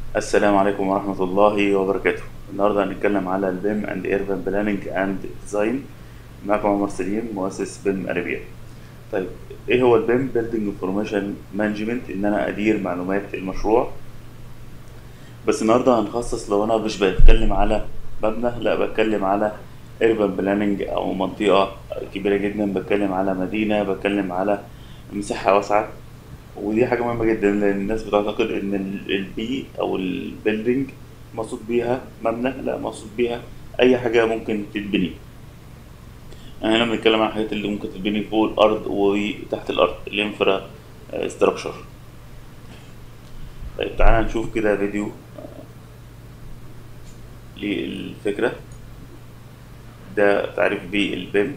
السلام عليكم ورحمة الله وبركاته النهاردة هنتكلم على البيم اند ايربان بلاننج اند ديزاين معكم عمر سليم مؤسس بيم اريبيا طيب ايه هو البيم بيلدينج انفورميشن مانجمنت ان انا ادير معلومات المشروع بس النهارده هنخصص لو انا مش بتكلم على مبنى لا بتكلم على ايربان بلاننج او منطقة كبيرة جدا بتكلم على مدينة بتكلم على مساحة واسعة ودي حاجة مهمة جدا لأن الناس بتعتقد إن ال- البي أو البيلدينج مقصود بيها مبنى لا مقصود بيها أي حاجة ممكن تتبني يعني هنا بنتكلم عن الحاجات اللي ممكن تتبني فوق الأرض وتحت الأرض الانفرا ستراكشر طيب تعالى نشوف كده فيديو للفكرة ده تعريف بالبيم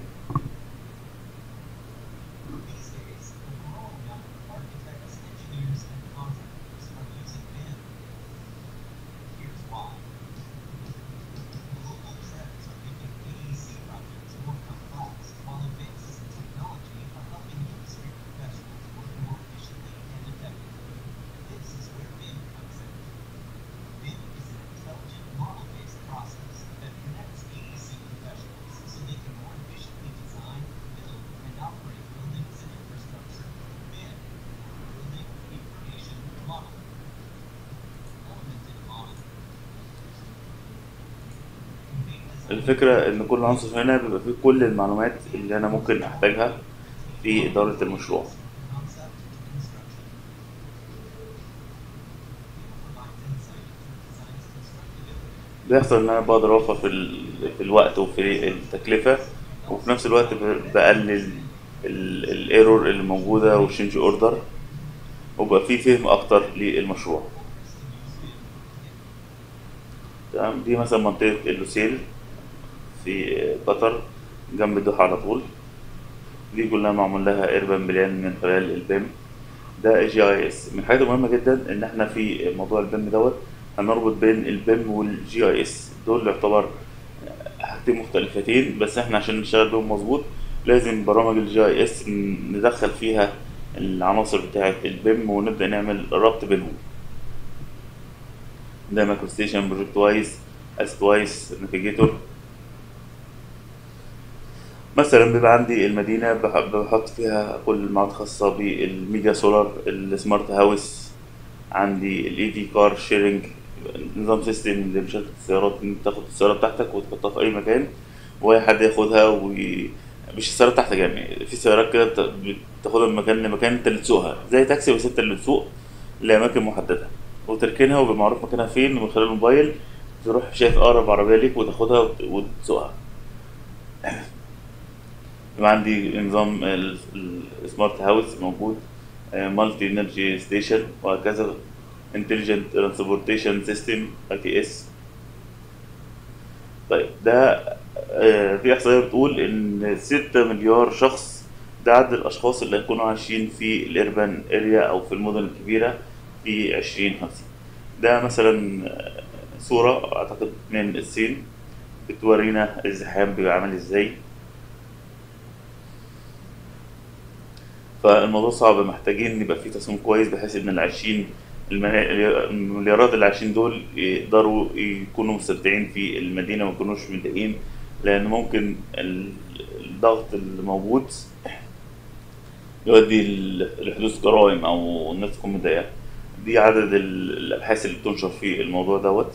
These days, a growing number of architects, engineers, and contractors are using BIM. Here's why. Global trends are making AEC projects more complex, while advances in technology are helping industry professionals work more efficiently and effectively. This is where BIM comes in. BIM is an intelligent model-based process that connects AEC professionals so they can more efficiently design, build, and operate buildings and infrastructure through BIM, Building Information Modeling. Element in modeling. BIM design الفكرة إن كل عنصر هنا بيبقى فيه كل المعلومات اللي أنا ممكن أحتاجها في إدارة المشروع concept to construction. BIM provides insight into a design's constructability. بيحصل إن أنا بقدر أوفر في, ال... في الوقت وفي التكلفة وفي نفس الوقت ب- بقلل الايرور اللي موجودة والشينج اوردر وبقى فيه فهم أكتر للمشروع تمام دي مثلا منطقة اللوسيل في قطر جنب الدوحة على طول دي كلها معمول لها ايربان بلان من خلال البيم ده جي اي اس من الحاجات المهمه جدا ان احنا في موضوع البيم دوت هنربط بين البيم والجي اي اس دول يعتبر حاجتين مختلفتين بس احنا عشان نشتغل بيهم مظبوط لازم برامج الجي اي اس ندخل فيها العناصر بتاعه البيم ونبدا نعمل ربط بينهم ده ماكرو ستيشن بروجكت وايز اسيت وايز نافيجيتور مثلا بيبقى عندي المدينة بح- بحط فيها كل المعلومات الخاصة بالميديا سولار السمارت هاوس عندي الاي في كار شيرنج نظام سيستم اللي بيشغل السيارات ان انت تاخد السيارة بتاعتك وتحطها في اي مكان واي حد ياخدها وي... مش السيارة بتاعتك يعني في سيارات كده بت- بتاخدها من مكان لمكان انت اللي تسوقها زي تاكسي بس انت اللي تسوق لأماكن محددة وتركنها ويبقى معروف مكانها فين ومن خلال الموبايل تروح شايف أقرب عربية ليك وتاخدها وت- وتسوقها يبقى عندي نظام السمارت هاوس موجود مالتي انرجي ستيشن وهكذا انتليجنت ترانسبورتيشن سيستم اي تي اس طيب ده آه، في احصائيه بتقول ان 6 مليار شخص ده عدد الاشخاص اللي هيكونوا عايشين في الاربان اريا او في المدن الكبيره في 2050 ده مثلا آه، صوره اعتقد من الصين بتورينا الزحام بيبقى عامل ازاي فالموضوع صعب محتاجين يبقى في تصميم كويس بحيث ان العايشين المنا- المليارات اللي عايشين دول يقدروا يكونوا مستمتعين في المدينة ما يكونوش متضايقين لأن ممكن ال- الضغط اللي موجود يؤدي ل- لحدوث جرائم أو الناس تكون متضايقة دي عدد ال- الأبحاث اللي بتنشر في الموضوع دوت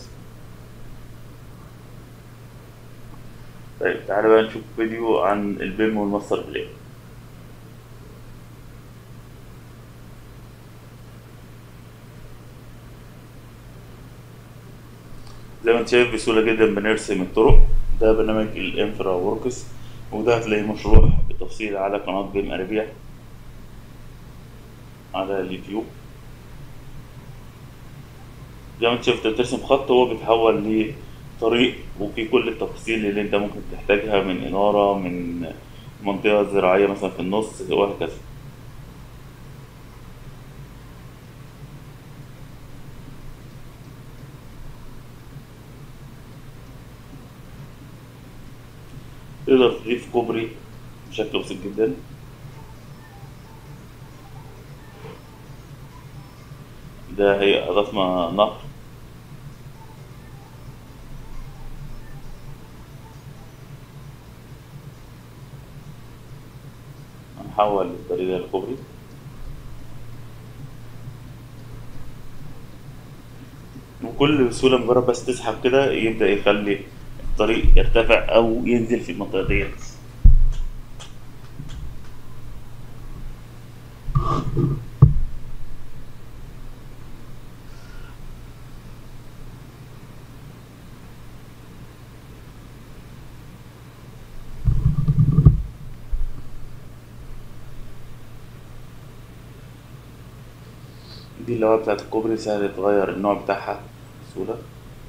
طيب تعالى بقى نشوف فيديو عن البيم والماستر بلان زي ما انت شايف بسهولة جدا بنرسم الطرق ده برنامج الانفرا وركس وده هتلاقي مشروع بالتفصيل على قناة بيم أربيع على اليوتيوب زي ما انت شفت بترسم خط هو بيتحول لطريق وفي كل التفاصيل اللي انت ممكن تحتاجها من إنارة من منطقة زراعية مثلا في النص وهكذا تقدر تضيف كوبري بشكل بسيط جدا ده هي أضفنا نهر نحول الطريق ده لكوبري وكل بسهولة مجرد بس تسحب كده يبدأ يخلي الطريق يرتفع أو ينزل في المنطقة ديت دي اللوحة بتاعت الكوبري سهل تغير النوع بتاعها بسهولة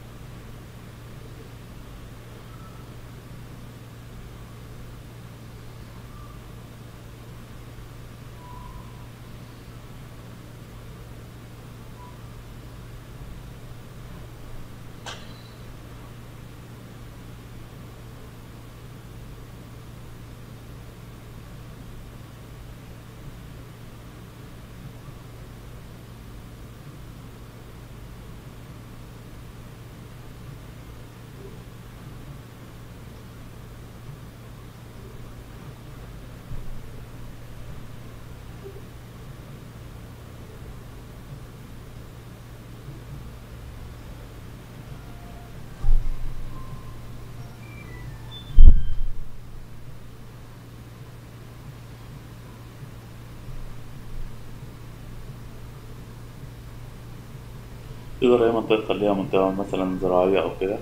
تقدر أي منطقة تخليها منطقة مثلا زراعية أو كده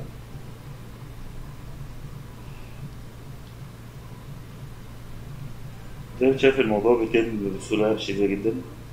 زي ما شايف الموضوع بيتم بسهولة شديدة جدا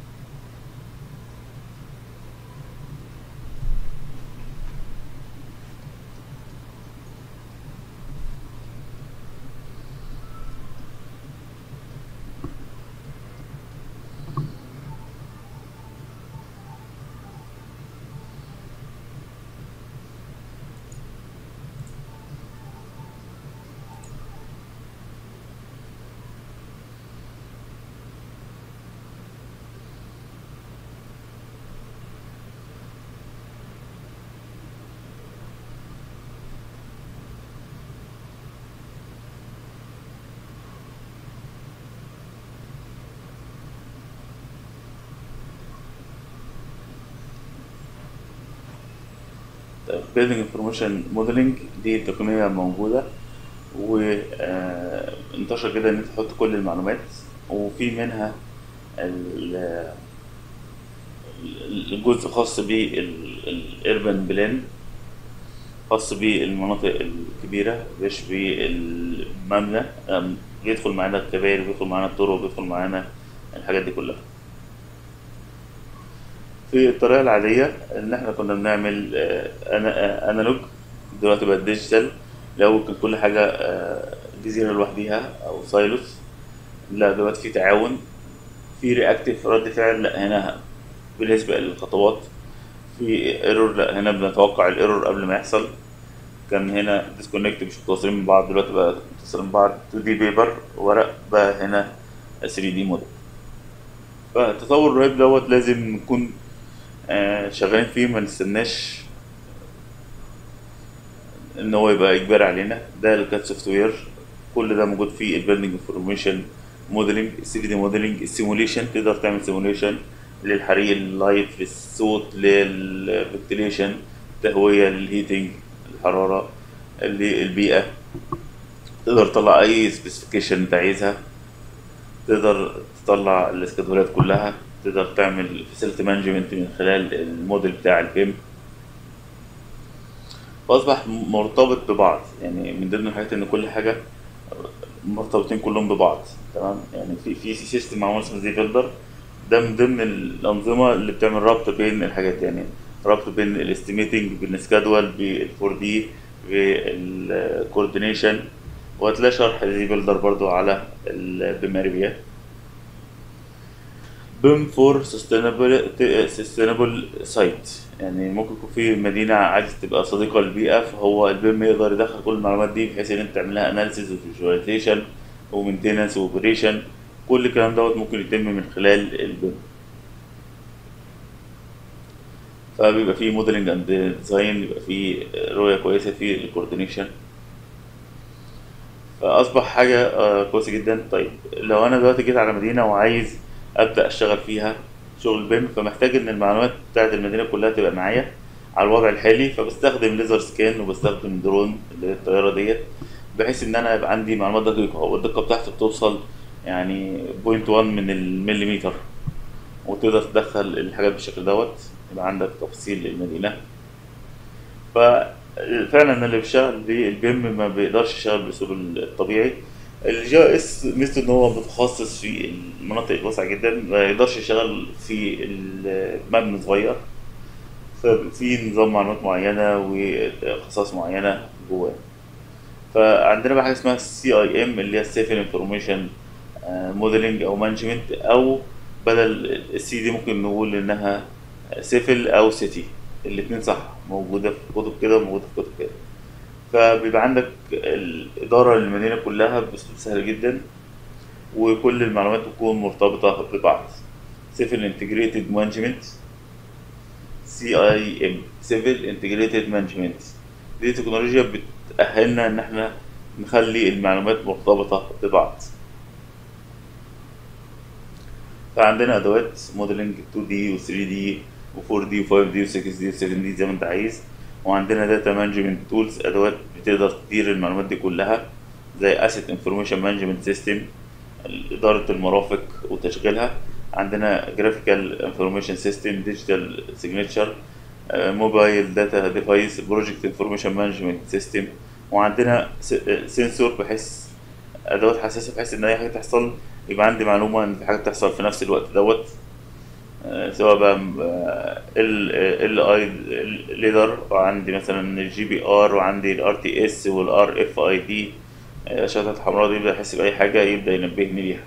building information modeling دي تقنية موجودة وانتشر جدا ان انت تحط كل المعلومات وفي منها ال- ال- الجزء خاص بالاربن بلان خاص بالمناطق الكبيرة مش بالمبنى أم، بيدخل معانا الكباري بيدخل معانا الطرق بيدخل معانا الحاجات دي كلها في الطريقة العادية إن إحنا كنا بنعمل آه، أنا- آه، أنالوج دلوقتي بقت ديجيتال لو كان كل حاجة آه، جزيرة لوحديها أو سايلوس لا دلوقتي في تعاون في رياكتيف رد فعل لا هنا بنسبق الخطوات في ايرور لا هنا بنتوقع الايرور قبل ما يحصل كان هنا ديسكونكت مش متواصلين من بعض دلوقتي بقى متصلين من بعض 2 دي بيبر ورق بقى هنا 3 دي موديل فالتطور الرهيب دوت لازم نكون آه، شغالين فيه ما نستناش ان هو يبقى اجباري علينا ده الكات سوفت وير كل ده موجود في البيلدنج انفورميشن موديلنج السي دي موديلنج السيموليشن تقدر تعمل سيموليشن للحريق اللايت للصوت للفنتيليشن تهوية للهيتنج الحرارة للبيئة تقدر تطلع اي سبيسيفيكيشن انت عايزها تقدر تطلع الاسكادولات كلها تقدر تعمل فاسيلتي مانجمنت من خلال الموديل بتاع البيم فاصبح مرتبط ببعض يعني من ضمن الحاجات ان كل حاجه مرتبطين كلهم ببعض تمام يعني في في سيستم معمول اسمه زي بيلدر ده من ضمن الانظمه اللي بتعمل ربط بين الحاجات يعني ربط بين الاستيميتنج بالسكادول بال4 دي بالكوردينيشن وهتلاقي شرح زي بيلدر برضو على البيماريبيا بيم فور سستينابل سايت يعني ممكن يكون في مدينة عايزة تبقى صديقة للبيئة فهو البيم يقدر يدخل كل المعلومات دي بحيث ان انت تعملها اناليسيز وفيجواليزيشن ومينتيننس واوبريشن كل الكلام دوت ممكن يتم من خلال البيم فبيبقى فيه موديلنج اند ديزاين بيبقى فيه رؤية كويسة في الكوردينيشن فاصبح حاجه آه، كويسه جدا طيب لو انا دلوقتي جيت على مدينه وعايز ابدا اشتغل فيها شغل بيم فمحتاج ان المعلومات بتاعت المدينه كلها تبقى معايا على الوضع الحالي فبستخدم ليزر سكان وبستخدم درون اللي هي الطياره ديت بحيث ان انا يبقى عندي معلومات دقيقه والدقه بتاعته بتوصل يعني بوينت 1 من المليمتر وتقدر تدخل الحاجات بالشكل دوت يبقى عندك تفاصيل المدينه ففعلا اللي بيشتغل بالبيم ما بيقدرش يشتغل بالاسلوب الطبيعي الجي اس ميزته ان هو متخصص في المناطق الواسعه جدا ما يقدرش يشتغل في المبنى صغير ففي نظام معلومات معينه وخصائص معينه جواه فعندنا بقى حاجه اسمها السي اي ام اللي هي السيفل انفورميشن موديلنج او مانجمنت او بدل السي دي ممكن نقول انها سيفل او سيتي الاتنين صح موجوده في كتب كده وموجوده في كتب كده فبيبقى عندك الإدارة للمدينة كلها بأسلوب سهل جدا وكل المعلومات تكون مرتبطة ببعض سيفل انتجريتد مانجمنت سي اي ام سيفل انتجريتد مانجمنت دي تكنولوجيا بتأهلنا ان احنا نخلي المعلومات مرتبطة ببعض فعندنا ادوات موديلنج 2 دي و 3 دي و 4 دي و 5 دي و 6 دي و 7 دي زي ما انت عايز وعندنا داتا مانجمنت تولز ادوات بتقدر تدير المعلومات دي كلها زي اسيت انفورميشن مانجمنت سيستم اداره المرافق وتشغيلها عندنا جرافيكال انفورميشن سيستم ديجيتال سيجنتشر موبايل داتا ديفايس بروجكت انفورميشن مانجمنت سيستم وعندنا سنسور بحيث ادوات حساسه بحيث ان اي حاجه تحصل يبقى عندي معلومه ان في حاجه بتحصل في نفس الوقت دوت آه، سواء بقى ال ال اي ليدر وعندي مثلا الجي بي ار وعندي الار تي اس والار اف اي دي الشاشات الحمراء دي يبدا يحس باي حاجه يبدا ينبهني ليها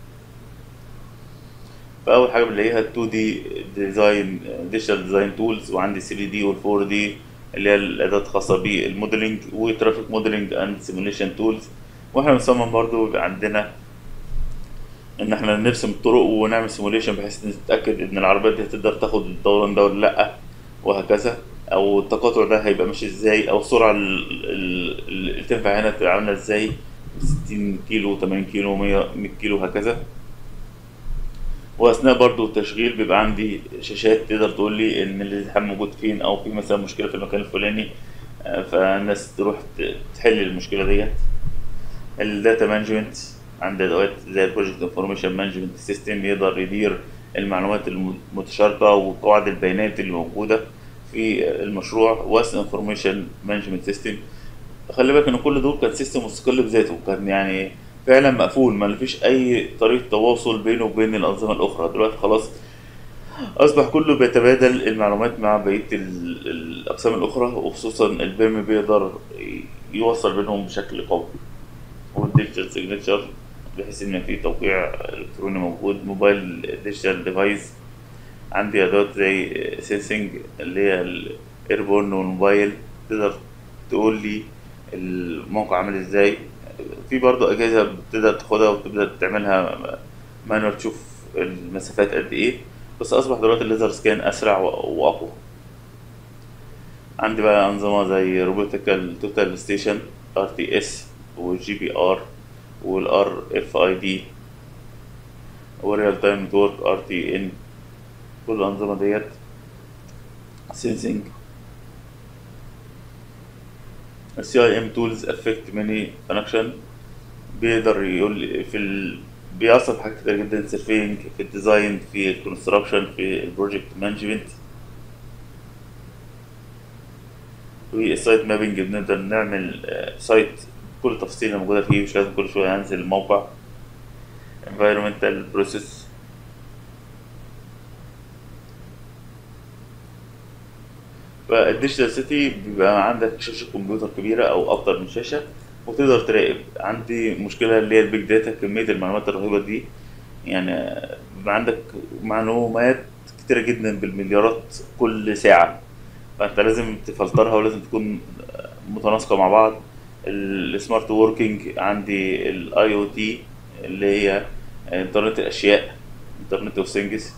فاول حاجه بنلاقيها 2 دي ديزاين ديجيتال ديزاين تولز وعندي 3 دي وال 4 دي اللي هي الادوات الخاصه بالموديلنج وترافيك موديلنج اند سيموليشن تولز واحنا بنصمم برضو يبقى عندنا ان احنا نرسم الطرق ونعمل سيموليشن بحيث نتاكد ان العربيات دي هتقدر تاخد الدوران ده ولا لا وهكذا او التقاطع ده هيبقى ماشي ازاي او السرعه ال- ال- اللي تنفع هنا تبقى عامله ازاي 60 كيلو 80 كيلو 100 100 كيلو هكذا واثناء برضو التشغيل بيبقى عندي شاشات تقدر تقول لي ان الازدحام موجود فين او في مثلا مشكله في المكان الفلاني آه، فالناس تروح ت- تحل المشكله ديت الداتا مانجمنت عند ادوات زي البروجكت انفورميشن مانجمنت سيستم يقدر يدير المعلومات المتشاركه وقواعد البيانات اللي موجوده في المشروع واس انفورميشن مانجمنت سيستم خلي بالك ان كل دول كان سيستم مستقل بذاته كان يعني فعلا مقفول ما فيش اي طريقه تواصل بينه وبين الانظمه الاخرى دلوقتي خلاص اصبح كله بيتبادل المعلومات مع بقيه ال- الاقسام الاخرى وخصوصا البيم بيقدر يوصل بينهم بشكل قوي والديجيتال سيجنتشر بحيث ان في توقيع الكتروني موجود موبايل ديجيتال ديفايس عندي ادوات زي سينسنج اللي هي الايربورن والموبايل تقدر تقول لي الموقع عامل ازاي في برضو اجهزه بتقدر تاخدها وتبدا تعملها مانوال تشوف المسافات قد ايه بس اصبح دلوقتي الليزر سكان اسرع و- واقوى عندي بقى انظمه زي روبوتيكال توتال ستيشن ار تي اس والجي بي ار والار اف اي دي والريال تايم نتورك ار تي ان كل الانظمه ديت سينسينج السي اي ام تولز افكت ماني كونكشن بيقدر يقول لي في ال... بيأثر في حاجات كتير جدا سيرفينج في الديزاين في الكونستراكشن في البروجكت مانجمنت والسايت مابنج بنقدر نعمل آه، سايت كل التفاصيل اللي موجودة فيه مش لازم كل شوية انزل الموقع environmental process فالديجيتال سيتي بيبقى عندك شاشة كمبيوتر كبيرة أو أكتر من شاشة وتقدر تراقب عندي مشكلة اللي هي البيج داتا كمية المعلومات الرهيبة دي يعني بيبقى عندك معلومات كتيرة جدا بالمليارات كل ساعة فأنت لازم تفلترها ولازم تكون متناسقة مع بعض السمارت ووركينج عندي الاي او تي اللي هي انترنت الاشياء انترنت اوف ثينجز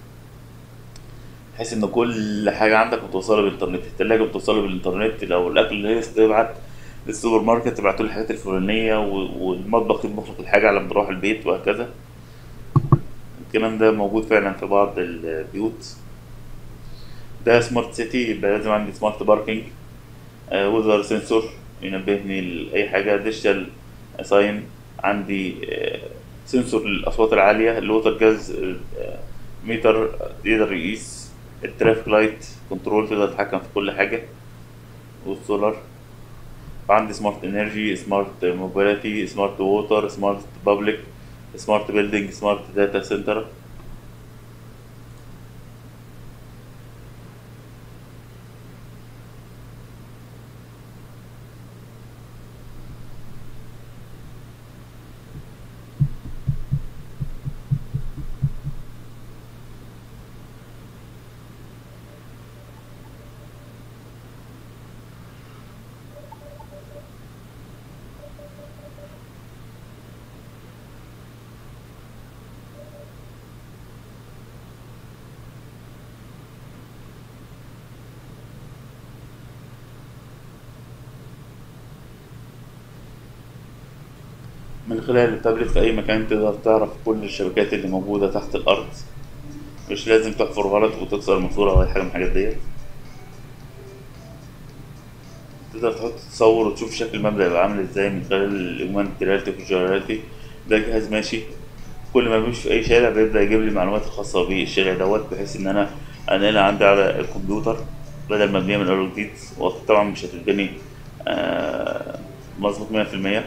بحيث ان كل حاجه عندك متوصله بالانترنت التلاجة متوصله بالانترنت لو الاكل اللي هي تبعت السوبر ماركت تبعتوا لي الحاجات الفلانيه و- والمطبخ يطبخ لك الحاجه على ما تروح البيت وهكذا الكلام ده موجود فعلا في بعض البيوت ده سمارت سيتي يبقى لازم عندي سمارت باركينج ويزر سنسور ينبهني لأي حاجة ديجيتال ساين عندي آه، سنسور للأصوات العالية الوتر جاز آه، ميتر يقدر يقيس الترافيك لايت كنترول تقدر تتحكم في كل حاجة والسولار عندي سمارت انرجي سمارت موبيليتي سمارت ووتر سمارت بابليك سمارت بيلدينج سمارت داتا سنتر من خلال التابلت في أي مكان تقدر تعرف كل الشبكات اللي موجودة تحت الأرض مش لازم تحفر غلط وتكسر ماسورة أو أي حاجة من الحاجات ديت تقدر تحط تصور وتشوف شكل المبنى يبقى عامل ازاي من خلال الاومنت رياليتي والفيجواليتي ده جهاز ماشي كل ما بمشي في اي شارع بيبدا يجيب لي المعلومات الخاصه بالشارع دوت بحيث ان انا انقلها عندي على الكمبيوتر بدل ما ابنيها من اول وجديد طبعا مش هتتبني آه، مظبوط مية في المية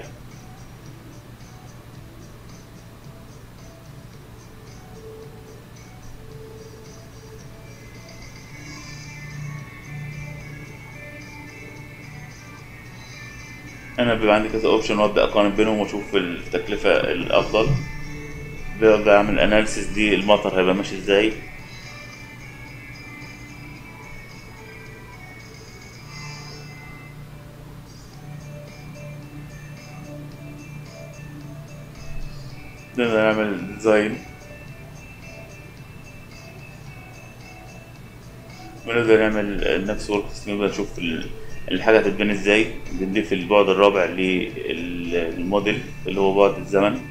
انا بيبقى عندي كذا اوبشن وابدا اقارن بينهم واشوف التكلفه الافضل ببدا اعمل اناليسيس دي المطر هيبقى ماشي ازاي نقدر نعمل ديزاين ونقدر نعمل نفس ورك نقدر نشوف ال- الحاجة هتتبني ازاي بنضيف البعد الرابع للموديل اللي هو بعد الزمن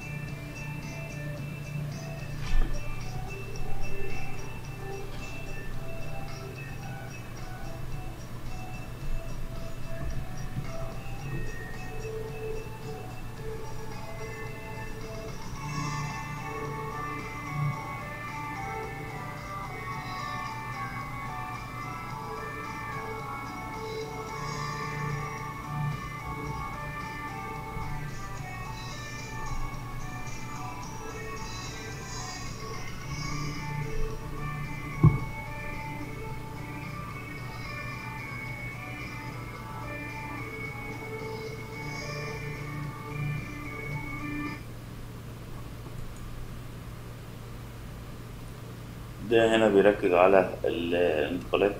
ده هنا بيركز على الانتقالات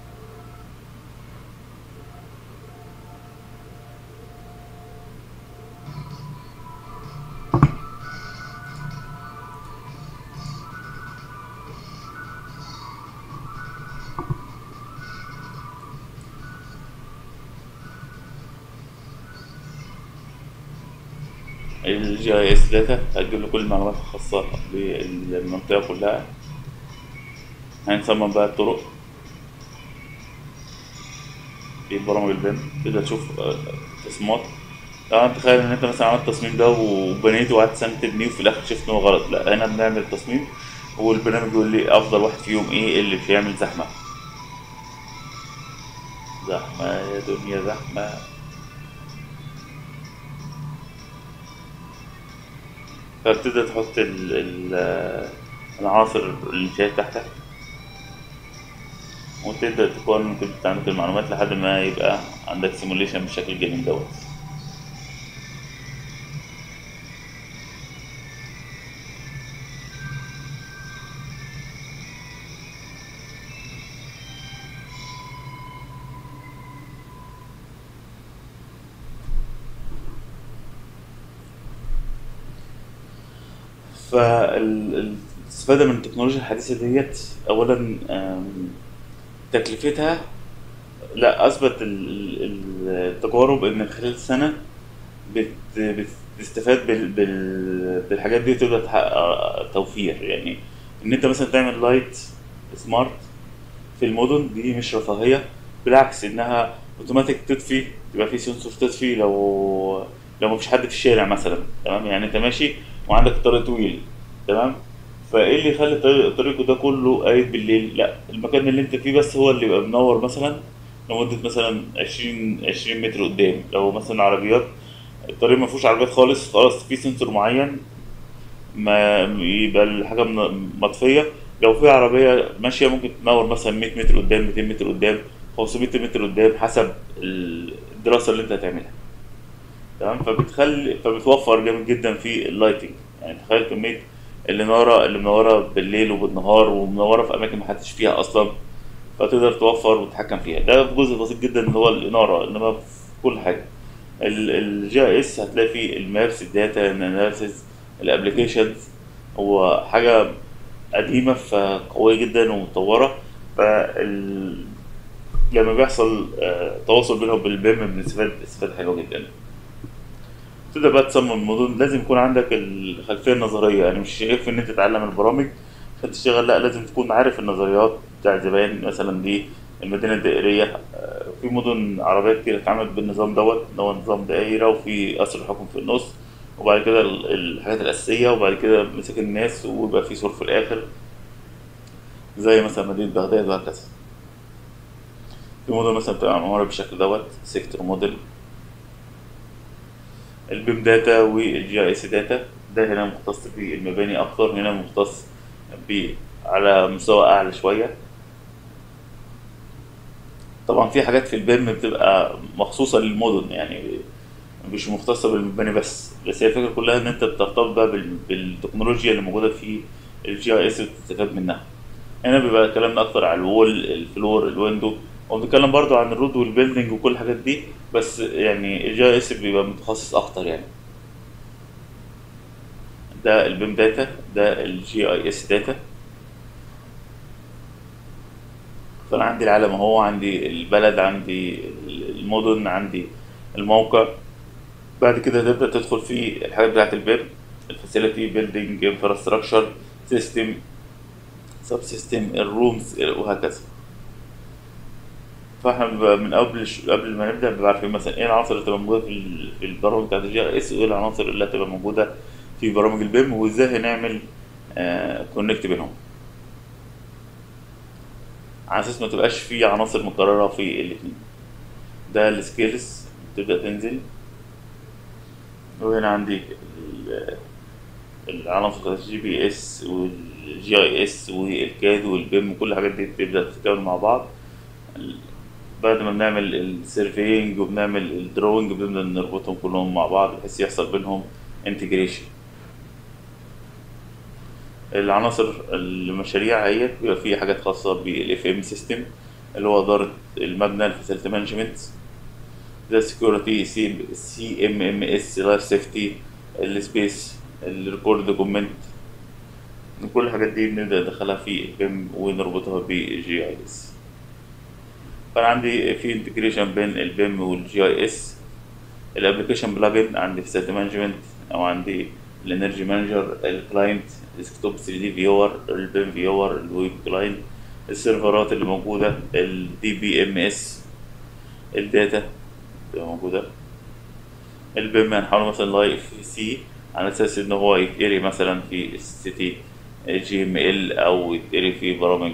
الجي اي اس داتا هتجيب له كل المعلومات الخاصة بالمنطقة كلها هنصمم بقى الطرق في برامج البيم تقدر تشوف آه، تصميمات اه تخيل ان انت مثلا عملت التصميم ده وبنيته وقعدت سنة تبنيه وفي الاخر شفت ان هو غلط لا هنا بنعمل تصميم والبرنامج بيقول لي افضل واحد فيهم ايه اللي بيعمل زحمة زحمة يا دنيا زحمة فبتبدأ تحط ال ال العناصر اللي شايف تحتك وتبدأ تقارن ممكن عندك المعلومات لحد ما يبقى عندك سيموليشن بالشكل الجميل دوت فالاستفادة من التكنولوجيا الحديثة ديت أولا آم، تكلفتها لا اثبت ال- ال- التجارب ان خلال سنه بت بتستفاد بال بال بالحاجات دي وتقدر تحقق توفير يعني ان انت مثلا تعمل لايت سمارت في المدن دي مش رفاهيه بالعكس انها اوتوماتيك تطفي يبقى في سنسور تطفي لو لو مفيش حد في الشارع مثلا تمام يعني انت ماشي وعندك طريق طويل تمام فايه اللي يخلي الطريق الطريق ده كله قايد بالليل لا المكان اللي انت فيه بس هو اللي يبقى منور مثلا لمدة مثلا 20 20 متر قدام لو مثلا عربيات الطريق ما فيهوش عربيات خالص خلاص في سنسور معين ما يبقى الحاجة من- مطفية لو في عربية ماشية ممكن تنور مثلا 100 متر قدام 200 متر قدام 500 متر قدام حسب الدراسة اللي انت هتعملها تمام فبتخلي فبتوفر جامد جدا في اللايتنج يعني تخيل كمية الإنارة اللي منورة بالليل وبالنهار ومنورة في أماكن محدش فيها أصلا فتقدر توفر وتتحكم فيها ده جزء بسيط جدا اللي هو الإنارة إنما في كل حاجة الجي اي اس هتلاقي فيه المابس الداتا الاناليسيز الابلكيشنز هو حاجة قديمة فقوية جدا ومتطورة فال لما بيحصل آه، تواصل بينهم بالبيم بنستفاد استفادة حلوة جدا تبدأ بقى تصمم مدن لازم يكون عندك الخلفية النظرية يعني مش شايف إن أنت تتعلم البرامج عشان تشتغل لا لازم تكون عارف النظريات بتاع زمان مثلا دي المدينة الدائرية آه، في مدن عربية كتير اتعملت بالنظام دوت اللي هو نظام دائرة وفي قصر الحكم في النص وبعد كده ال- الحاجات الأساسية وبعد كده مساكن الناس ويبقى في سور في الآخر زي مثلا مدينة بغداد وهكذا في مدن مثلا بتبقى معمولة بالشكل دوت سيكتور موديل البيم داتا والجي اي اس داتا ده هنا مختص بالمباني اكتر هنا مختص ب على مستوى اعلى شويه طبعا في حاجات في البيم بتبقى مخصوصه للمدن يعني مش مختصه بالمباني بس بس هي الفكره كلها ان انت بترتبط بقى بال- بالتكنولوجيا اللي موجوده في الجي اي اس وتستفاد منها هنا بيبقى كلامنا اكتر على الوول الفلور الويندو وبنتكلم برضو عن الرود والبيلدينج وكل الحاجات دي بس يعني الجي اس بيبقى متخصص اكتر يعني ده البيم داتا ده الجي اي اس داتا فانا عندي العالم اهو عندي البلد عندي المدن عندي الموقع بعد كده تبدا تدخل في الحاجات بتاعت البيم الفاسيلتي بيلدينج انفراستراكشر سيستم سب سيستم الرومز وهكذا فاحنا بنبقى من قبل قبل ما نبدا بنبقى عارفين مثلا ايه العناصر اللي تبقى موجوده في ال- في البرامج بتاعت الجي اس وايه العناصر اللي هتبقى موجوده في برامج البيم وازاي هنعمل كونكت بينهم على اساس ما تبقاش في عناصر مكرره في الاثنين ده السكيلز تبدا تنزل وهنا عندي ال- العناصر بتاعت الجي بي اس والجي اي اس والكاد والبيم كل الحاجات دي تبدا تتكامل مع بعض بعد ما بنعمل السيرفينج وبنعمل الدروينج بنبدا نربطهم كلهم مع بعض بحيث يحصل بينهم انتجريشن العناصر المشاريع هي بيبقى فيه حاجات خاصة بالاف ام سيستم اللي هو إدارة المبنى الفاسيلتي مانجمنت ده سكيورتي سي سي ام ام اس لايف سيفتي السبيس الريكورد دوكيمنت كل الحاجات دي بنبدأ ندخلها في البيم ونربطها بالجي اي اس فانا عندي في انتجريشن بين البيم والجي اي اس الابلكيشن بلجن عندي فاسيلتي مانجمنت او عندي الانرجي مانجر الكلاينت ديسكتوب 3 دي فيور البيم فيور الويب كلاينت السيرفرات اللي موجوده الدي بي ام اس الداتا اللي موجوده البيم هنحاول مثلا لايف سي على اساس ان هو يتقري مثلا في السيتي جي ام ال او يتقري في برامج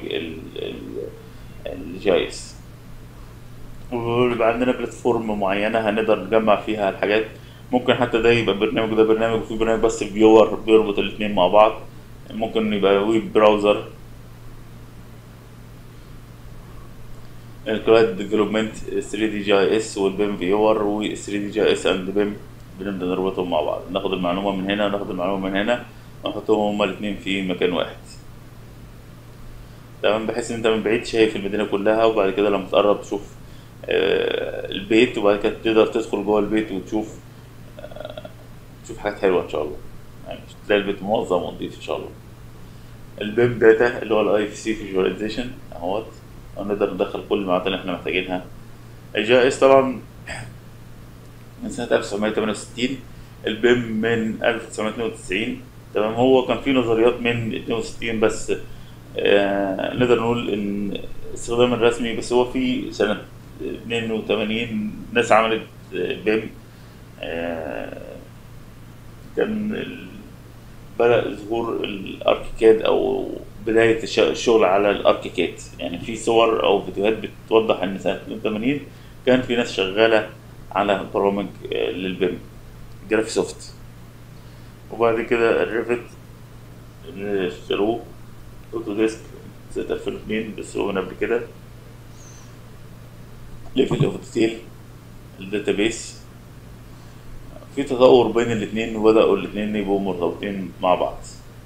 الجي اس ويبقى عندنا بلاتفورم معينة هنقدر نجمع فيها الحاجات ممكن حتى ده يبقى برنامج وده برنامج وفي برنامج بس فيور بيربط الاتنين مع بعض ممكن يبقى ويب براوزر الكلاود ديفلوبمنت 3 دي جي اي اس والبيم فيور و 3 دي جي اس اند بيم بنبدا نربطهم مع بعض ناخد المعلومة من هنا وناخد المعلومة من هنا ونحطهم هما الاتنين في مكان واحد تمام بحيث ان انت من بعيد شايف المدينة كلها وبعد كده لما تقرب تشوف آه، البيت وبعد كده تقدر تدخل جوه البيت وتشوف آه، تشوف حاجات حلوة ان شاء الله يعني تلاقي البيت منظم ونضيف ان شاء الله البيم داتا اللي هو الاي في سي فيجواليزيشن اهوت او نقدر ندخل كل المعلومات اللي احنا محتاجينها الجي اس طبعا من سنة 1968 البيم من 1992 تمام هو كان في نظريات من 62 بس آه نقدر نقول ان استخدام الرسمي بس هو في سنة 82 ناس عملت آه، بيم آه كان ال- بدأ ظهور الاركيكاد او بداية الش- الشغل على الاركيكاد يعني في صور او فيديوهات بتوضح ان سنة 82 كان في ناس شغالة على برامج آه، للبيم جرافي سوفت وبعد كده الريفت اللي اشتروه اوتوديسك سنة 2002 بس هو من قبل كده ليفل اوف ديتيل الداتابيس في تطور بين الاتنين وبدأوا الاتنين يبقوا مرتبطين مع بعض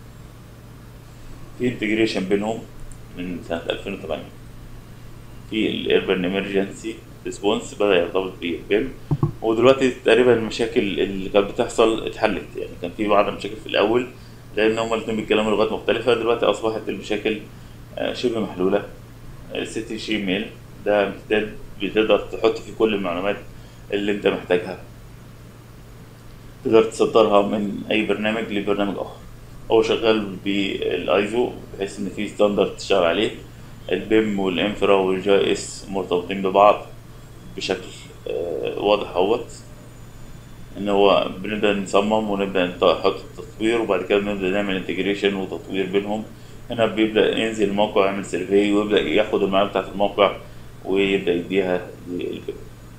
في انتجريشن بينهم من سنة 2008 في الاربن ايمرجنسي ريسبونس بدأ يرتبط بالبيم ودلوقتي تقريبا المشاكل اللي كانت بتحصل اتحلت يعني كان في بعض المشاكل في الأول لأن هما الاتنين بيتكلموا لغات مختلفة دلوقتي أصبحت المشاكل آه، شبه محلولة السيتي جيميل ده امتداد بتقدر تحط فيه كل المعلومات اللي انت محتاجها تقدر تصدرها من اي برنامج لبرنامج اخر هو شغال بالايزو بحيث ان في ستاندرد تشتغل عليه البيم والانفرا والجي اس مرتبطين ببعض بشكل آه، واضح اهوت ان هو بنبدا نصمم ونبدا نحط التطوير وبعد كده بنبدا نعمل انتجريشن وتطوير بينهم هنا بيبدا ينزل الموقع يعمل سيرفي ويبدا ياخد المعلومات بتاعت الموقع ويبدا يديها للبيم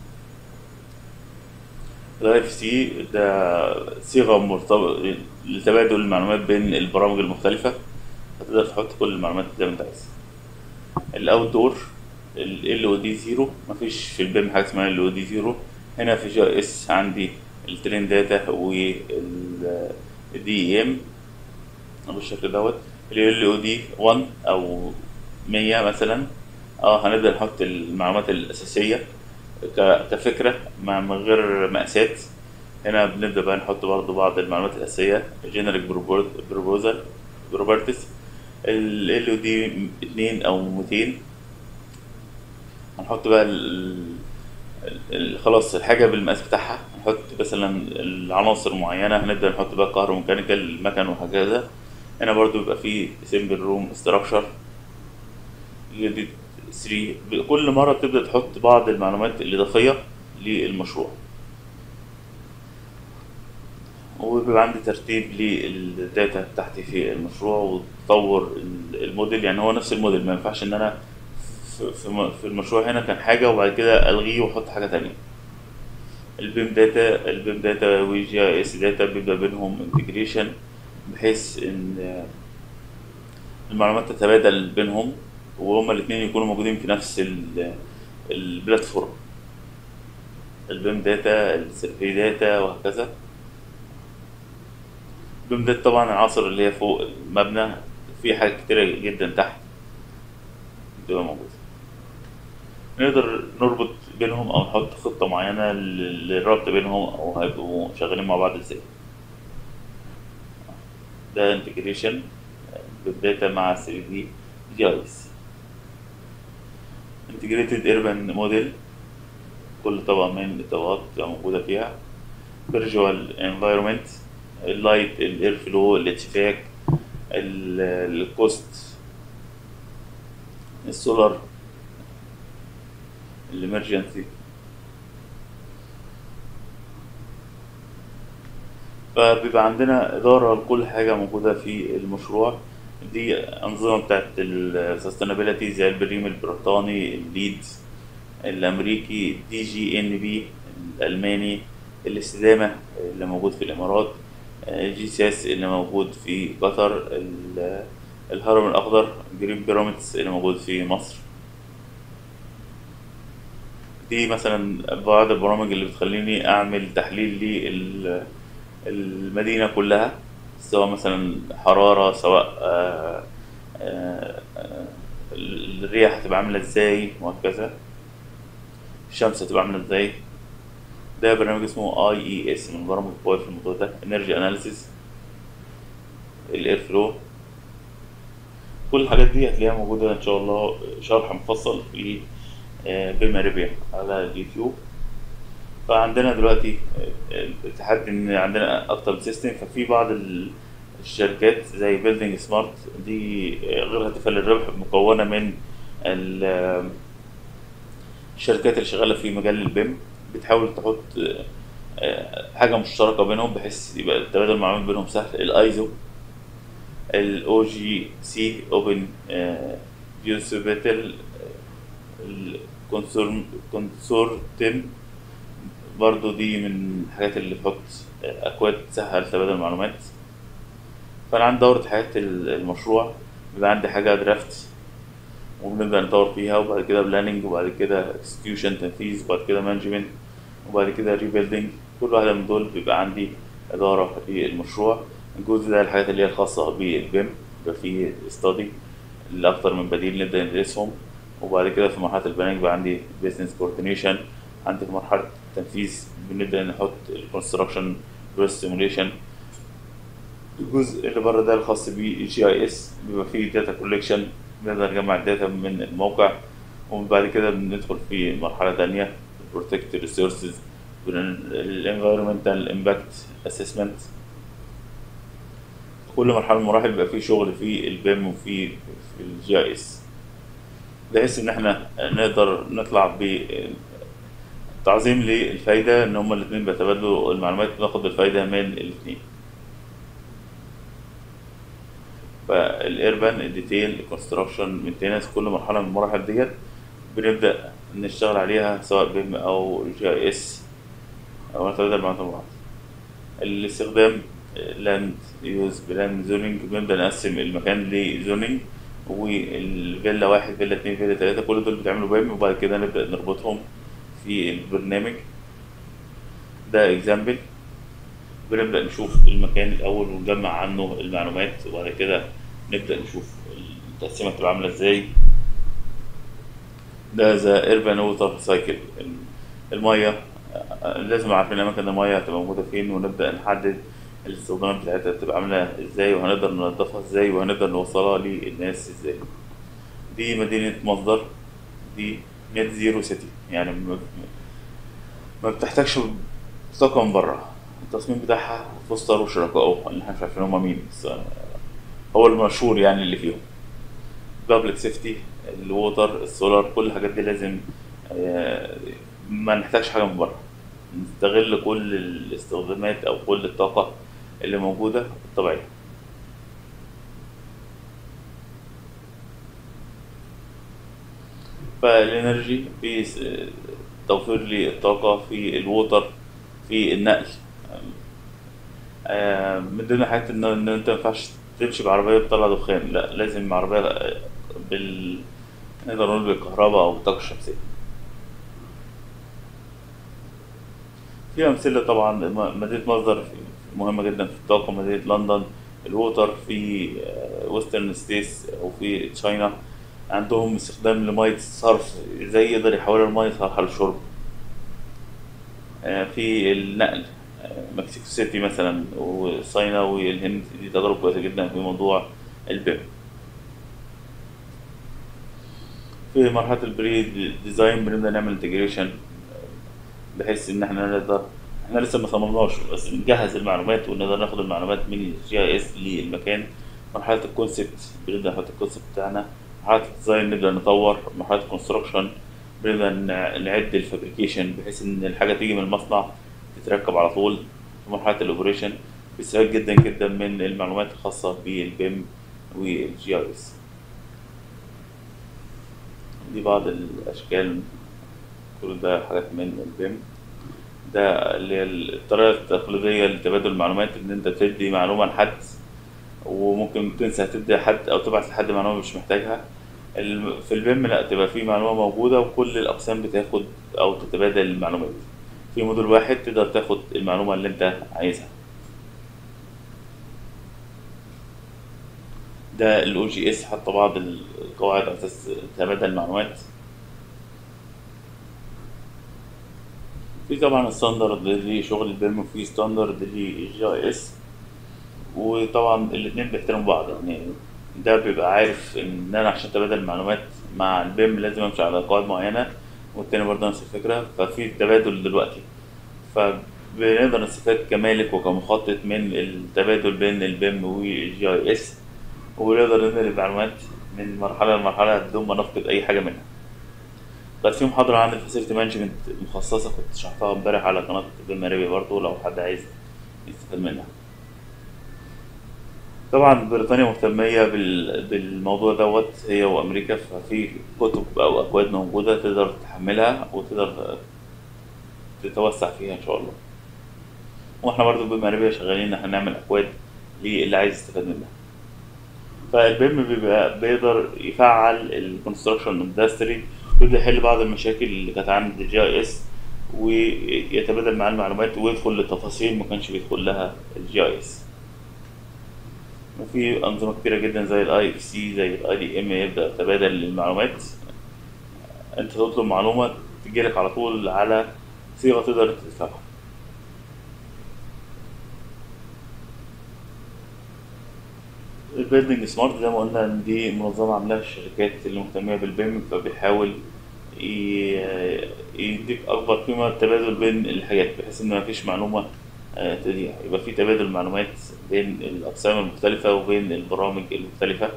الاف سي ده صيغه مرتبطه لتبادل المعلومات بين البرامج المختلفه هتقدر تحط كل المعلومات زي ما انت عايز الاوت دور ال او دي زيرو مفيش في البيم حاجه اسمها ال او دي زيرو هنا في جي اس عندي الترين داتا وال دي ام بالشكل دوت ال او دي 1 او 100 مثلا اه هنبدا نحط المعلومات الاساسيه ك- كفكره مع من غير مقاسات هنا بنبدا بقى نحط برضو بعض المعلومات الاساسيه جينيريك بروبوزال بروبرتيز ال او دي 2 او 200 هنحط بقى ال- ال- خلاص الحاجه بالمقاس بتاعها نحط مثلا العناصر معينه هنبدا نحط بقى كهروميكانيكال المكن وهكذا هنا برضو بيبقى فيه سيمبل روم ستراكشر دي 3 كل مره بتبدا تحط بعض المعلومات الاضافيه للمشروع وبيبقى عندي ترتيب للداتا بتاعتي في المشروع وتطور ال- الموديل يعني هو نفس الموديل ما ينفعش ان انا في- في م- في المشروع هنا كان حاجه وبعد كده الغيه واحط حاجه تانية البيم داتا البيم داتا وجي اس داتا بيبقى بينهم انتجريشن بحيث ان المعلومات تتبادل بينهم وهما الاثنين يكونوا موجودين في نفس ال- البلاتفورم البيم داتا السيرفي داتا وهكذا البيم داتا طبعا العناصر اللي هي فوق المبنى في حاجات كتيرة جدا تحت بتبقى موجودة نقدر نربط بينهم او نحط خطة معينة لل- للربط بينهم او هيبقوا شغالين مع بعض ازاي ده انتجريشن بالداتا مع 3 دي جي اي اس انتجريتد ايربان موديل كل طبقة من الطبقات بتبقى موجودة فيها فيرجوال انفايرمنت اللايت الاير فلو الاتشفاك ال- الكوست السولار الامرجنسي فبيبقى عندنا إدارة لكل حاجة موجودة في المشروع دي أنظمة بتاعت السستينابيلتي زي البريم البريطاني الليد الأمريكي دي جي إن بي الألماني الاستدامة اللي موجود في الإمارات جي ساس اللي موجود في قطر ال- الهرم الأخضر جرين بيراميدز اللي موجود في مصر دي مثلا بعض البرامج اللي بتخليني أعمل تحليل للمدينة كلها سواء مثلا حرارة سواء آه، آه، آه، الرياح هتبقى عاملة ازاي وهكذا الشمس هتبقى عاملة ازاي ده برنامج اسمه اي اي اس من برامج القوية في الموضوع ده انرجي اناليسيس الاير فلو كل الحاجات دي هتلاقيها موجودة إن شاء الله شرح مفصل في بيم اريبيا على اليوتيوب فعندنا دلوقتي التحدي ان عندنا اكتر من سيستم ففي بعض ال- الشركات زي بيلدينج سمارت دي غير هادفة للربح مكونة من ال- الشركات اللي شغالة في مجال البيم بتحاول تحط آه، حاجة مشتركة بينهم بحيث يبقى التبادل المعلومات بينهم سهل الايزو الاو جي سي اوبن يوسبيتل الكونسورتيم برضو دي من الحاجات اللي بتحط اكواد تسهل تبادل المعلومات فانا عندي دورة حياة المشروع بيبقى عندي حاجة درافت وبنبدأ نطور فيها وبعد كده بلاننج وبعد كده اكسكيوشن تنفيذ وبعد كده مانجمنت وبعد كده ريبيلدينج كل واحدة من دول بيبقى عندي إدارة للمشروع الجزء ده الحاجات اللي هي الخاصة بالبيم بيبقى فيه استادي لأكتر من بديل نبدأ ندرسهم وبعد كده في مرحلة البلاننج بقى عندي بيزنس كوردينيشن عندي في مرحلة التنفيذ بنبدأ نحط الكونستراكشن سيموليشن الجزء اللي بره ده الخاص بالجي اي اس بيبقى فيه داتا كوليكشن بنقدر نجمع الداتا من الموقع وبعد كده بندخل في مرحلة تانية بروتكت ريسورسز الانفيرمنتال امباكت اسسمنت كل مرحلة من المراحل بيبقى فيه شغل في البيم وفي في الجي اي اس بحيث ان احنا نقدر نطلع بتعظيم للفايدة ان هما الاتنين بيتبادلوا المعلومات وناخد الفايدة من الاتنين فالاربان الديتيل الكونستراكشن مينتيننس كل مرحله من المراحل ديت بنبدا نشتغل عليها سواء بيم او جي اي اس او نتبادل مع بعض الاستخدام لاند يوز بلان زونينج بنبدا نقسم المكان لزونينج والفيلا واحد فيلا اتنين فيلا تلاته كل دول بتعملوا بيم وبعد كده نبدا نربطهم في البرنامج ده اكزامبل بنبدأ نشوف المكان الأول ونجمع عنه المعلومات وبعد كده نبدأ نشوف التقسيمة هتبقى عاملة ازاي ده ذا ايربان ووتر سايكل المية آه، لازم عارفين أماكن المية هتبقى موجودة فين ونبدأ نحدد الاستخدامات بتاعتها هتبقى عاملة ازاي وهنقدر ننضفها ازاي وهنقدر نوصلها للناس ازاي دي مدينة مصدر دي نت زيرو سيتي يعني ما ما بتحتاجش طاقة من بره التصميم بتاعها فوستر وشركائه اللي احنا مش عارفين هما مين بس آه، هو المشهور يعني اللي فيهم بابليك سيفتي الووتر السولار كل الحاجات دي لازم آه، ما نحتاجش حاجة من بره نستغل كل الاستخدامات أو كل الطاقة اللي موجودة الطبيعية فالانرجي في س- توفير لي الطاقة في الووتر في النقل آه، من ضمن الحاجات ان ان انت ما ينفعش تمشي بعربية بتطلع دخان لا لازم عربية آه، بال نقدر نقول بالكهرباء او بالطاقة الشمسية في أمثلة طبعا م- مدينة مصدر مهمة جدا في الطاقة مدينة لندن الووتر في ويسترن ستيتس أو في تشاينا عندهم استخدام لمية الصرف ازاي يقدر يحولها لمية صالحة للشرب آه، في النقل آه، مكسيكو سيتي مثلا وصينا والهند دي تجارب كويسة جدا في موضوع البيم في مرحلة البري ديزاين بنبدأ نعمل انتجريشن بحيث ان احنا نقدر احنا لسه ما صممناش بس نجهز المعلومات ونقدر ناخد المعلومات من الجي اي اس للمكان مرحلة الكونسبت بنبدأ نحط الكونسبت بتاعنا مرحلة الديزاين نبدأ نطور مرحلة الكونستراكشن بنبدأ نع- نعد الفابريكيشن بحيث ان الحاجة تيجي من المصنع تتركب على طول في مرحلة الاوبريشن بيستفاد جدا جدا من المعلومات الخاصة بالبيم والجي اي اس دي بعض الاشكال كل ده حاجات من البيم ده اللي هي الطريقة التقليدية لتبادل المعلومات إن أنت تدي معلومة لحد وممكن تنسى تدي لحد أو تبعت لحد معلومة مش محتاجها الم- في البيم لا تبقى في معلومة موجودة وكل الأقسام بتاخد أو تتبادل المعلومات في موديل واحد تقدر تاخد المعلومة اللي أنت عايزها ده الاو جي اس حط بعض القواعد على اساس تبادل المعلومات في طبعا الستاندرد اللي شغل البيم وفي ستاندرد اللي جي اي اس وطبعا الاتنين بيحترموا بعض يعني ده بيبقى عارف ان انا عشان اتبادل معلومات مع البيم لازم امشي على قواعد معينه والتاني برضه نفس الفكره ففي تبادل دلوقتي فبنقدر نستفاد كمالك وكمخطط من التبادل بين البيم والجي اي اس ونقدر ننقل المعلومات من مرحله لمرحله بدون ما نفقد اي حاجه منها كانت في محاضرة عن الفاسيلتي مانجمنت مخصصة كنت شرحتها امبارح على قناة بيم اريبيا برضه لو حد عايز يستفاد منها طبعا بريطانيا مهتمية بال- بالموضوع دوت هي وأمريكا ففي كتب أو أكواد موجودة تقدر تحملها وتقدر تتوسع فيها إن شاء الله واحنا برضو بما اريبيا شغالين ان احنا نعمل اكواد للي عايز يستفاد منها فالبيم بيبقى بيقدر يفعل الكونستراكشن اندستري ويبدا يحل بعض المشاكل اللي كانت عند الجي اي اس ويتبادل معاه المعلومات ويدخل لتفاصيل ما كانش بيدخل لها الجي اي اس وفي انظمه كتيره جدا زي الاي اف سي زي الاي دي ام يبدا تبادل المعلومات انت تطلب معلومه تجيلك على طول على صيغه تقدر تفهمها البيلدينج سمارت زي ما قلنا ان دي منظمه عاملاها الشركات اللي مهتميه بالبيم فبيحاول ي- يديك اكبر قيمه تبادل بين الحاجات بحيث ان مفيش معلومه آه، تضيع يبقى في تبادل معلومات بين الاقسام المختلفه وبين البرامج المختلفه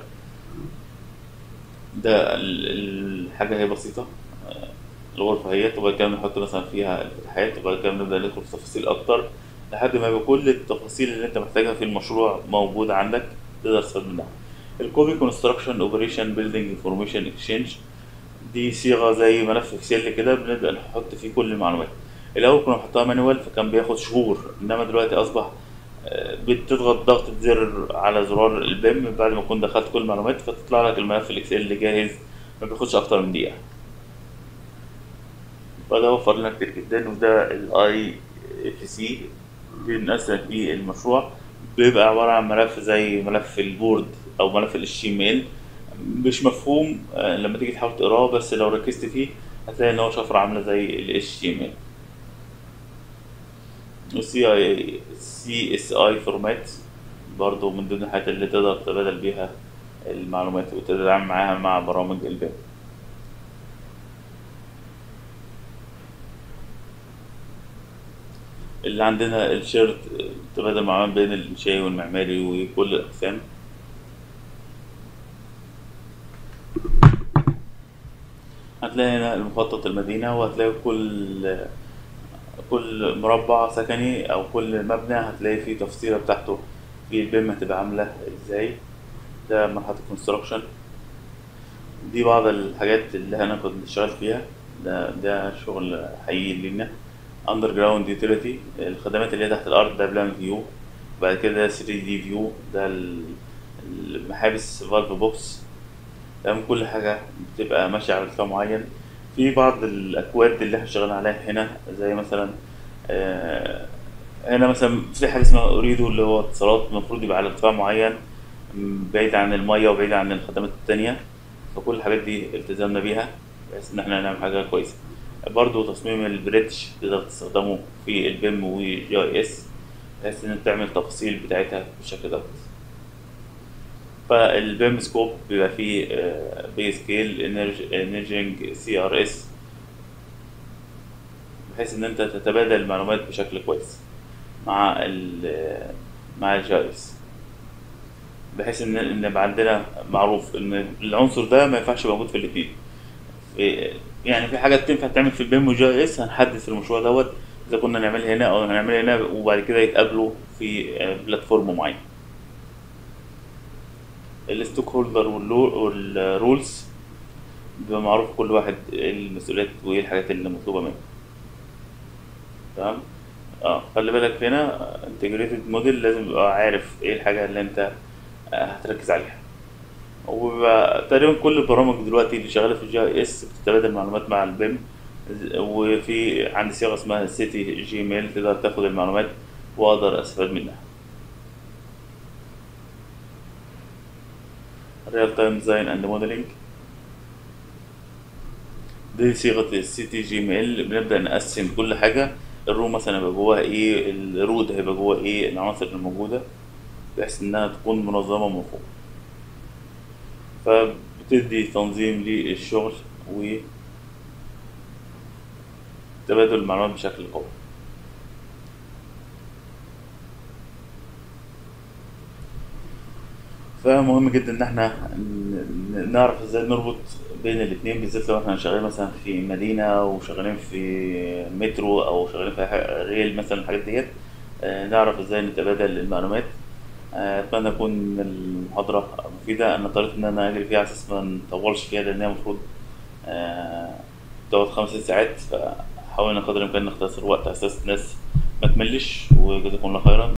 ده ال- الحاجه هي بسيطه آه، الغرفه هي وبعد كده نحط مثلا فيها الفتحات وبعد كده نبدا ندخل في تفاصيل اكتر لحد ما يبقى كل التفاصيل اللي انت محتاجها في المشروع موجوده عندك تقدر تستفاد منها الكوبي كونستراكشن اوبريشن بيلدينج انفورميشن اكسشينج دي صيغه زي ملف اكسل كده بنبدا نحط فيه كل المعلومات الاول كنا بنحطها مانوال فكان بياخد شهور انما دلوقتي اصبح آه، بتضغط ضغطة زر على زرار البيم بعد ما تكون دخلت كل المعلومات فتطلع لك الملف الاكسل اللي جاهز ما بياخدش اكتر من دقيقة فده وفر لنا كتير جدا وده الاي اف سي بنقسم فيه المشروع بيبقى عبارة عن ملف زي ملف البورد او ملف الاشتمال مش مفهوم آه، لما تيجي تحاول تقراه بس لو ركزت فيه هتلاقي ان هو شفرة عاملة زي ال HTML والسي اي سي اس اي فورمات برضه من ضمن الحاجات اللي تقدر تتبادل بيها المعلومات وتتعامل معاها مع برامج البيم اللي عندنا الشيرت تبادل معلومات بين الإنشائي والمعماري وكل الأقسام هتلاقي هنا المخطط المدينة وهتلاقي كل كل مربع سكني أو كل مبنى هتلاقي فيه تفصيلة بتاعته في البيم هتبقى عاملة ازاي ده مرحلة الكونستراكشن دي بعض الحاجات اللي أنا كنت بشتغل فيها ده ده شغل حقيقي لينا اندر جراوند يوتيليتي الخدمات اللي هي تحت الأرض ده بلان فيو بعد كده 3 دي فيو ده ال- المحابس فالف بوكس تمام كل حاجة بتبقى ماشية على ارتفاع معين في بعض الأكواد اللي احنا شغالين عليها هنا زي مثلا آه، هنا مثلا في حاجة اسمها أوريدو اللي هو اتصالات المفروض يبقى على ارتفاع معين م، بعيد عن المية وبعيد عن الخدمات التانية فكل الحاجات دي التزمنا بيها بحيث إن احنا نعمل حاجة كويسة برضو تصميم البريدج تقدر تستخدمه في البيم وجي اي اس بحيث إن انت تعمل التفاصيل بتاعتها بالشكل دوت فالبيم سكوب بيبقى فيه بي سكيل انرجينج سي ار اس بحيث ان انت تتبادل المعلومات بشكل كويس مع ال مع الجي اس بحيث ان ان يبقى عندنا معروف ان العنصر ده ما ينفعش يبقى موجود في الاثنين يعني في حاجات تنفع تعمل في البيم وجي اس هنحدد في المشروع دوت اذا كنا نعملها هنا او هنعملها هنا وبعد كده يتقابلوا في آه، بلاتفورم معين الستوك هولدر والرولز بيبقى معروف كل واحد إيه المسؤوليات وايه الحاجات اللي مطلوبه منه تمام اه خلي بالك هنا انتجريتد موديل لازم يبقى عارف ايه الحاجه اللي انت آه، هتركز عليها وبيبقى تقريبا كل البرامج دلوقتي اللي شغاله في الجي اي اس بتتبادل معلومات مع البيم وفي عندي صيغه اسمها سيتي جيميل تقدر تاخد المعلومات واقدر استفاد منها ريال تايم ديزاين اند موديلنج دي صيغه السي تي جي ام ال بنبدا نقسم كل حاجه الروم مثلا هيبقى جواها ايه الرود هيبقى جواها ايه العناصر اللي موجوده بحيث انها تكون منظمه ومفهومه فبتدي تنظيم للشغل و تبادل المعلومات بشكل قوي فمهم جدا ان احنا ن- نعرف ازاي نربط بين الاتنين بالذات لو احنا شغالين مثلا في مدينة وشغالين في مترو او شغالين في ح- ريل مثلا الحاجات ديت آه، نعرف ازاي نتبادل المعلومات آه، اتمنى تكون المحاضرة مفيدة انا اضطريت ان انا اجري فيها على اساس ما نطولش فيها لان هي المفروض آه، تقعد خمس ست ساعات فحاولنا قدر الامكان نختصر وقت على اساس الناس ما تملش وجزاكم الله خيرا